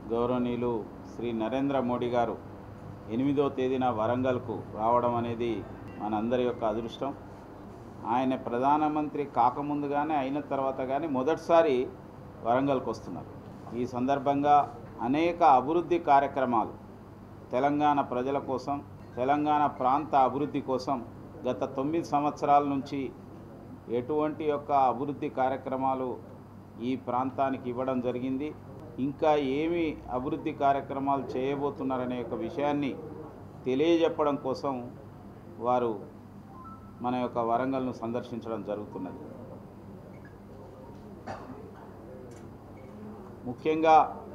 గౌరవనీయులు శ్రీ నరేంద్ర మోడీ గారు ఎనిమిదో తేదీన వరంగల్కు రావడం అనేది మనందరి యొక్క అదృష్టం ఆయన ప్రధానమంత్రి కాకముందుగానే అయిన తర్వాత కానీ మొదటిసారి వరంగల్కి వస్తున్నారు ఈ సందర్భంగా అనేక అభివృద్ధి కార్యక్రమాలు తెలంగాణ ప్రజల కోసం తెలంగాణ ప్రాంత అభివృద్ధి కోసం గత తొమ్మిది సంవత్సరాల నుంచి ఎటువంటి యొక్క అభివృద్ధి కార్యక్రమాలు ఈ ప్రాంతానికి ఇవ్వడం జరిగింది ఇంకా ఏమి అభివృద్ధి కార్యక్రమాలు చేయబోతున్నారనే యొక్క విషయాన్ని తెలియజెప్పడం కోసం వారు మన యొక్క వరంగల్ను సందర్శించడం జరుగుతున్నది ముఖ్యంగా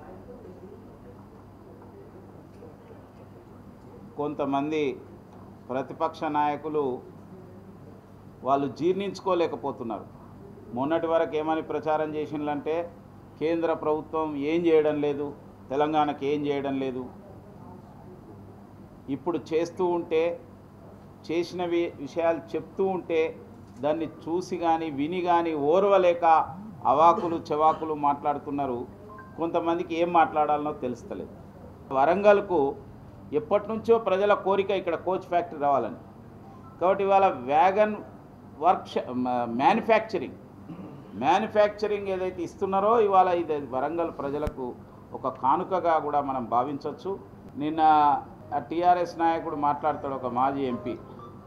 కొంతమంది ప్రతిపక్ష నాయకులు వాళ్ళు జీర్ణించుకోలేకపోతున్నారు మొన్నటి వరకు ఏమని ప్రచారం చేసిందంటే కేంద్ర ప్రభుత్వం ఏం చేయడం లేదు తెలంగాణకి ఏం చేయడం లేదు ఇప్పుడు చేస్తూ ఉంటే చేసినవి విషయాలు చెప్తూ ఉంటే దాన్ని చూసి కానీ విని కానీ ఓర్వలేక అవాకులు చెవాకులు మాట్లాడుతున్నారు కొంతమందికి ఏం మాట్లాడాలనో తెలుస్తలేదు వరంగల్కు ఎప్పటి నుంచో ప్రజల కోరిక ఇక్కడ కోచ్ ఫ్యాక్టరీ రావాలని కాబట్టి ఇవాళ వ్యాగన్ వర్క్ మ్యానుఫ్యాక్చరింగ్ మ్యానుఫ్యాక్చరింగ్ ఏదైతే ఇస్తున్నారో ఇవాళ ఇది వరంగల్ ప్రజలకు ఒక కానుకగా కూడా మనం భావించవచ్చు నిన్న టీఆర్ఎస్ నాయకుడు మాట్లాడతాడు ఒక మాజీ ఎంపీ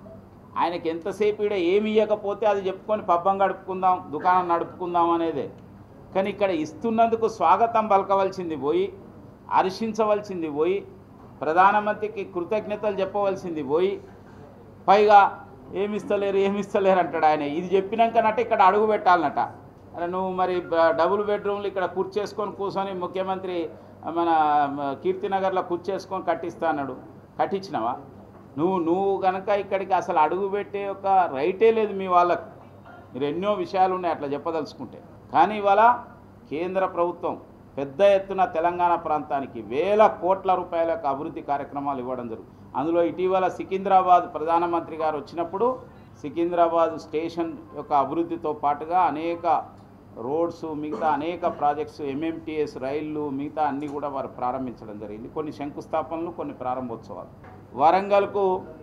ఆయనకి ఎంతసేపు ఈడ ఏమి ఇవ్వకపోతే అది చెప్పుకొని పబ్బం గడుపుకుందాం దుకాణం నడుపుకుందాం అనేదే కానీ ఇక్కడ ఇస్తున్నందుకు స్వాగతం పలకవలసింది పోయి హర్షించవలసింది పోయి ప్రధానమంత్రికి కృతజ్ఞతలు చెప్పవలసింది పోయి పైగా ఏమిస్తలేరు ఏమిస్తలేరు అంటాడు ఆయన ఇది చెప్పినాకనట ఇక్కడ అడుగు పెట్టాలన్నట అరే నువ్వు మరి బ- డబుల్ బెడ్రూమ్లు ఇక్కడ కూర్చేసుకొని కూర్చొని ముఖ్యమంత్రి మన మ, కీర్తినగర్లో కూర్చేసుకొని కట్టిస్తా అన్నాడు కట్టించినావా నువ్వు నువ్వు కనుక ఇక్కడికి అసలు అడుగు పెట్టే ఒక రైటే లేదు మీ వాళ్ళకు మీరు ఎన్నో విషయాలు ఉన్నాయి అట్లా చెప్పదలుచుకుంటే కానీ ఇవాళ కేంద్ర ప్రభుత్వం పెద్ద ఎత్తున తెలంగాణ ప్రాంతానికి వేల కోట్ల రూపాయల యొక్క అభివృద్ధి కార్యక్రమాలు ఇవ్వడం జరుగుతుంది అందులో ఇటీవల సికింద్రాబాద్ ప్రధానమంత్రి గారు వచ్చినప్పుడు సికింద్రాబాద్ స్టేషన్ యొక్క అభివృద్ధితో పాటుగా అనేక రోడ్స్ మిగతా అనేక ప్రాజెక్ట్స్ ఎంఎంటీఎస్ రైళ్లు మిగతా అన్నీ కూడా వారు ప్రారంభించడం జరిగింది కొన్ని శంకుస్థాపనలు కొన్ని ప్రారంభోత్సవాలు వరంగల్కు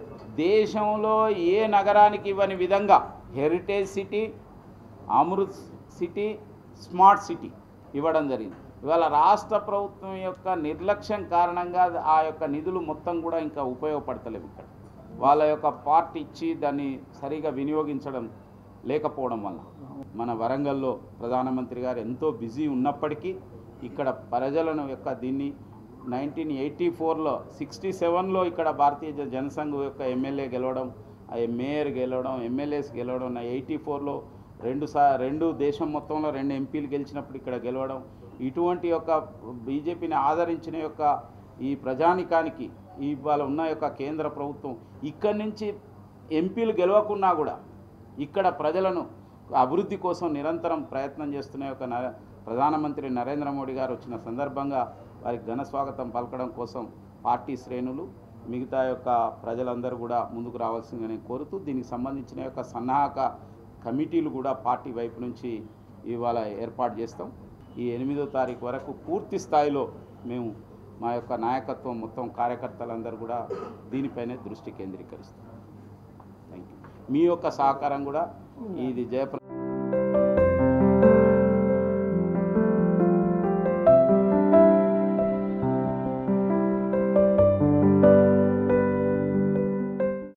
దేశంలో ఏ నగరానికి ఇవ్వని విధంగా heritage city Amrut city smart city ఇవ్వడం జరిగింది ఇవాళ రాష్ట్ర ప్రభుత్వం యొక్క నిర్లక్ష్యం కారణంగా ఆ యొక్క నిధులు మొత్తం కూడా ఇంకా ఉపయోగపడతలేవు ఇక్కడ వాళ్ళ యొక్క పార్ట్ ఇచ్చి దాన్ని సరిగా వినియోగించడం లేకపోవడం వల్ల మన వరంగల్లో ప్రధానమంత్రి గారు ఎంతో బిజీ ఉన్నప్పటికీ ఇక్కడ ప్రజలను యొక్క దీన్ని నైన్టీన్ ఎయిటీ ఫోర్లో సిక్స్టీ సెవెన్లో ఇక్కడ భారతీయ జ- జనసంఘ్ యొక్క ఎమ్మెల్యే గెలవడం ఆ మేయర్ గెలవడం ఎమ్మెల్యేస్ గెలవడం నా ఎయిటీ ఫోర్లో రెండు సా రెండు దేశం మొత్తంలో రెండు ఎంపీలు గెలిచినప్పుడు ఇక్కడ గెలవడం ఇటువంటి యొక్క బీజేపీని ఆదరించిన యొక్క ఈ ప్రజానికానికి ఇవాళ ఉన్న యొక్క కేంద్ర ప్రభుత్వం ఇక్కడి నుంచి ఎంపీలు గెలవకున్నా కూడా ఇక్కడ ప్రజలను అభివృద్ధి కోసం నిరంతరం ప్రయత్నం చేస్తున్న యొక్క నర- ప్రధానమంత్రి నరేంద్ర మోడీ గారు వచ్చిన సందర్భంగా వారికి ఘన స్వాగతం పలకడం కోసం పార్టీ శ్రేణులు మిగతా యొక్క ప్రజలందరూ కూడా ముందుకు రావాల్సిందని కోరుతూ దీనికి సంబంధించిన యొక్క సన్నాహక కమిటీలు కూడా పార్టీ వైపు నుంచి ఇవాళ ఏర్పాటు చేస్తాం ఈ ఎనిమిదో తారీఖు వరకు పూర్తి స్థాయిలో మేము మా యొక్క నాయకత్వం మొత్తం కార్యకర్తలందరూ కూడా దీనిపైనే దృష్టి కేంద్రీకరిస్తాం థ్యాంక్ యూ మీ యొక్క సహకారం కూడా ఇది జయప్ర